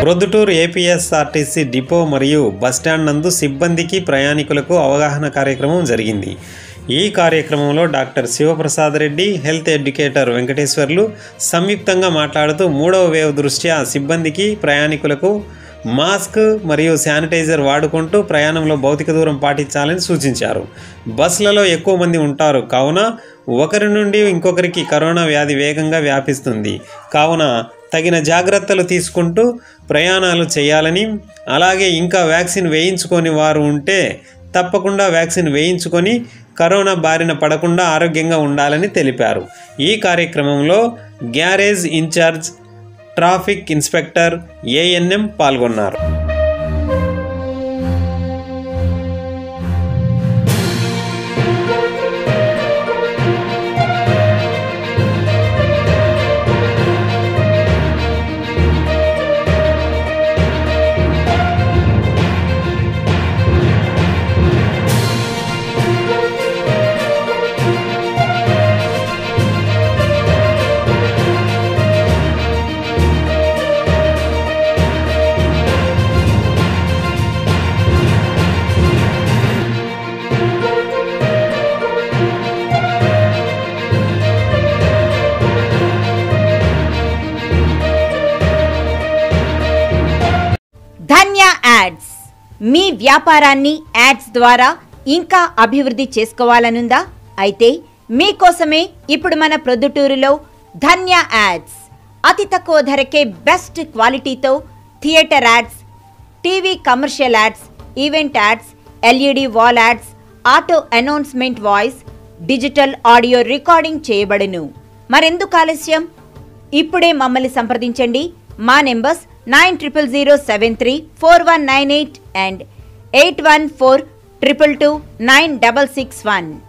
Proddatur APSRTC depot మరియు bus stand నందు సిబ్బందికి ప్రయాణికులకు అవగాహన కార్యక్రమం జరిగింది ఈ కార్యక్రమంలో doctor Sivaprasad Reddy health educator Venkateswarlu సంయుక్తంగా మాట్లాడుతూ మూడవ వేవ్ దృష్ట్యా సిబ్బందికి ప్రయాణికులకు మాస్క్ మరియు శానిటైజర్ వాడుకుంటూ ప్రయాణంలో భౌతిక దూరం పాటించాలని సూచించారు బస్సులలో ఎక్కువ మంది ఉంటారు కావున ఒకరి నుండి ఇంకొకరికి కరోనా వ్యాధి వేగంగా వ్యాపిస్తుంది కావున తగిన జాగ్రత్తలు తీసుకుంటూ ప్రయాణాలు చేయాలని అలాగే ఇంకా వ్యాక్సిన్ వేయించుకొని వారు ఉంటే తప్పకుండా వ్యాక్సిన్ వేయించుకొని కరోనా బారిన పడకుండా ఆరోగ్యంగా ఉండాలని తెలిపారు ఈ కార్యక్రమంలో garage incharge traffic inspector ANM పాల్గొన్నారు ధన్య యాడ్స్ మీ వ్యాపారాన్ని యాడ్స్ ద్వారా ఇంకా అభివృద్ధి చేసుకోవాలనుందా అయితే మీకోసమే ఇప్పుడు మన ప్రొద్దుటూరులో ధన్య యాడ్స్ అతి తక్కువ ధరకే బెస్ట్ క్వాలిటీతో theatre ads TV commercial ads event ads LED wall ads auto announcement voice digital audio recording చేయబడును మరెందుకు ఆలస్యం ఇప్పుడే మమ్మల్ని సంప్రదించండి మా numbers nine triple zero seven three four one nine eight and eight one four triple two nine double six one